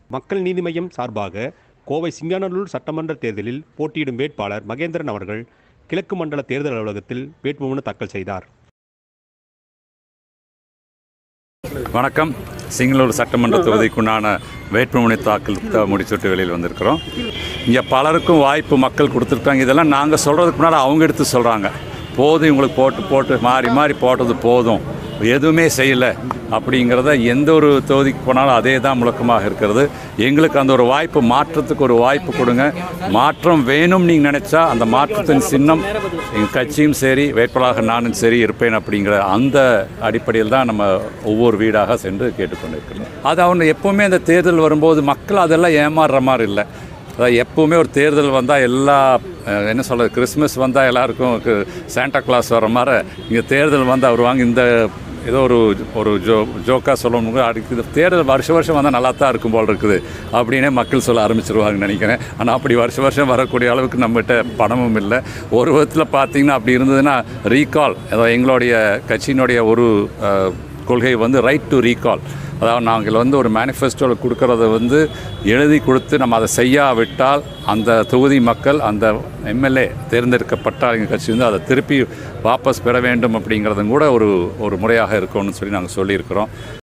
மக்கள் நீதி மய்யம் சார்பாக கோவை சிங்கானல்லூர் சட்டமன்ற தேர்தலில் போட்டியிடும் வேட்பாளர் மகேந்திரன் அவர்கள் கிழக்கு மண்டல தேர்தல் அலுவலகத்தில் வேட்புமனு தாக்கல் செய்தார் வணக்கம் சிங்களூர் சட்டமன்ற தொகுதிக்குண்டான வேட்புமனு தாக்கல் த- முடிச்சுட்டு வெளியில் வந்திருக்கிறோம் இங்கே பலருக்கும் வாய்ப்பு மக்கள் கொடுத்துருக்காங்க இதெல்லாம் நாங்கள் சொல்கிறதுக்கு முன்னால் அவங்க எடுத்து சொல்கிறாங்க போதும் இவங்களுக்கு போட்டு போட்டு மாறி மாறி போட்டது போதும் எதுவுமே செய்யலை அப்படிங்கிறத எந்த ஒரு தொகுதிக்கு போனாலும் அதே தான் முழக்கமாக இருக்கிறது எங்களுக்கு அந்த ஒரு வாய்ப்பு மாற்றத்துக்கு ஒரு வாய்ப்பு கொடுங்க மாற்றம் வேணும் நீங்கள் நினச்சா அந்த மாற்றத்தின் சின்னம் எங்கள் கட்சியும் சரி வேட்பாளராக நானும் சரி இருப்பேன் அப்படிங்கிற அந்த அடிப்படையில் தான் நம்ம ஒவ்வொரு வீடாக சென்று கேட்டுக்கொண்டிருக்கிறோம் அது அவங்க எப்போவுமே அந்த தேர்தல் வரும்போது மக்கள் அதெல்லாம் ஏமாறுற மாதிரி இல்லை அதாவது எப்போவுமே ஒரு தேர்தல் வந்தால் எல்லா அஹ், என்ன சொல்கிறது கிறிஸ்மஸ் வந்தால் எல்லாருக்கும் கு- சாண்டா கிளாஸ் வர மாதிரி இங்கே தேர்தல் வந்தால் வருவாங்க இந்த ஏதோ ஒரு ஒரு ஜோ ஜோக்காக சொல்லணும் அதுக்கு இந்த தேர்தல் வருஷ வருஷம் வந்தால் நல்லா தான் இருக்கும் போல் இருக்குது அப்படின்னே மக்கள் சொல்ல ஆரம்பிச்சிருவாங்கன்னு நினைக்கிறேன் ஆனால் அப்படி வருஷ வருஷம் வரக்கூடிய அளவுக்கு நம்மகிட்ட பணமும் இல்லை ஒரு விதத்தில் பார்த்தீங்கன்னா அப்படி இருந்ததுன்னா ரீகால் ஏதோ எங்களுடைய கட்சியினுடைய ஒரு அஹ், கொள்கை வந்து ரைட் டு ரீகால் அதாவது நாங்கள் வந்து ஒரு மேனிஃபெஸ்டோவில் கொடுக்கறத வந்து எழுதி கொடுத்து நம்ம அதை செய்யாவிட்டால் அந்த தொகுதி மக்கள் அந்த எம்எல்ஏ தேர்ந்தெடுக்கப்பட்டால் எங்கள் கட்சி வந்து அதை திருப்பி வாபஸ் பெற வேண்டும் அப்படிங்கிறதும் கூட ஒரு ஒரு முறையாக இருக்கும்னு சொல்லி நாங்கள் சொல்லியிருக்கிறோம்